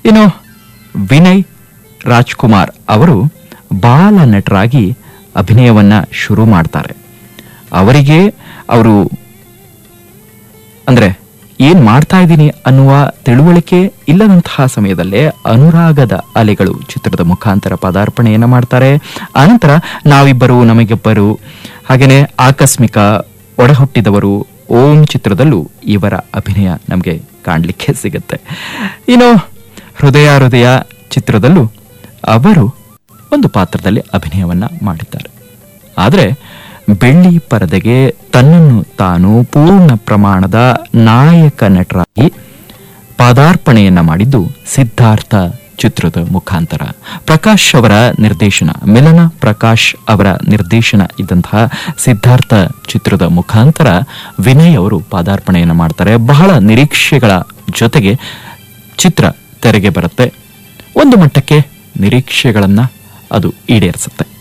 ಇನ್ನು ವಿನಯ್ ರಾಜ್ಕುಮಾರ್ ಅವರು ಬಾಲ ನಟರಾಗಿ ಅಭಿನಯವನ್ನ ಶುರು ಮಾಡ್ತಾರೆ ಅವರಿಗೆ ಅವರು ಅಂದ್ರೆ ಏನ್ ಮಾಡ್ತಾ ಇದ್ದೀನಿ ಅನ್ನುವ ತಿಳುವಳಿಕೆ ಇಲ್ಲದಂತಹ ಸಮಯದಲ್ಲೇ ಅನುರಾಗದ ಅಲೆಗಳು ಚಿತ್ರದ ಮುಖಾಂತರ ಪದಾರ್ಪಣೆಯನ್ನ ಮಾಡ್ತಾರೆ ಆನಂತರ ನಾವಿಬ್ಬರು ನಮಗಿಬ್ಬರು ಹಾಗೇನೆ ಆಕಸ್ಮಿಕ ಒಡಹುಟ್ಟಿದವರು ಓಂ ಚಿತ್ರದಲ್ಲೂ ಇವರ ಅಭಿನಯ ನಮಗೆ ಕಾಣಲಿಕ್ಕೆ ಸಿಗುತ್ತೆ ಇನ್ನು ಹೃದಯ ಹೃದಯ ಚಿತ್ರದಲ್ಲೂ ಅವರು ಒಂದು ಪಾತ್ರದಲ್ಲಿ ಅಭಿನಯವನ್ನ ಮಾಡಿದ್ದಾರೆ ಆದರೆ ಬೆಳ್ಳಿ ಪರದೆಗೆ ತನ್ನನ್ನು ತಾನು ಪೂರ್ಣ ಪ್ರಮಾಣದ ನಾಯಕ ನಟರಾಗಿ ಪಾದಾರ್ಪಣೆಯನ್ನ ಮಾಡಿದ್ದು ಸಿದ್ಧಾರ್ಥ ಚಿತ್ರದ ಮುಖಾಂತರ ಪ್ರಕಾಶ್ ಅವರ ನಿರ್ದೇಶನ ಮಿಲನ ಪ್ರಕಾಶ್ ಅವರ ನಿರ್ದೇಶನ ಇದ್ದಂತಹ ಸಿದ್ಧಾರ್ಥ ಚಿತ್ರದ ಮುಖಾಂತರ ವಿನಯ್ ಅವರು ಪಾದಾರ್ಪಣೆಯನ್ನ ಮಾಡ್ತಾರೆ ಬಹಳ ನಿರೀಕ್ಷೆಗಳ ಜೊತೆಗೆ ಚಿತ್ರ ತೆರೆಗೆ ಬರುತ್ತೆ ಒಂದು ಮಟ್ಟಕ್ಕೆ ನಿರೀಕ್ಷೆಗಳನ್ನ ಅದು ಈಡೇರಿಸುತ್ತೆ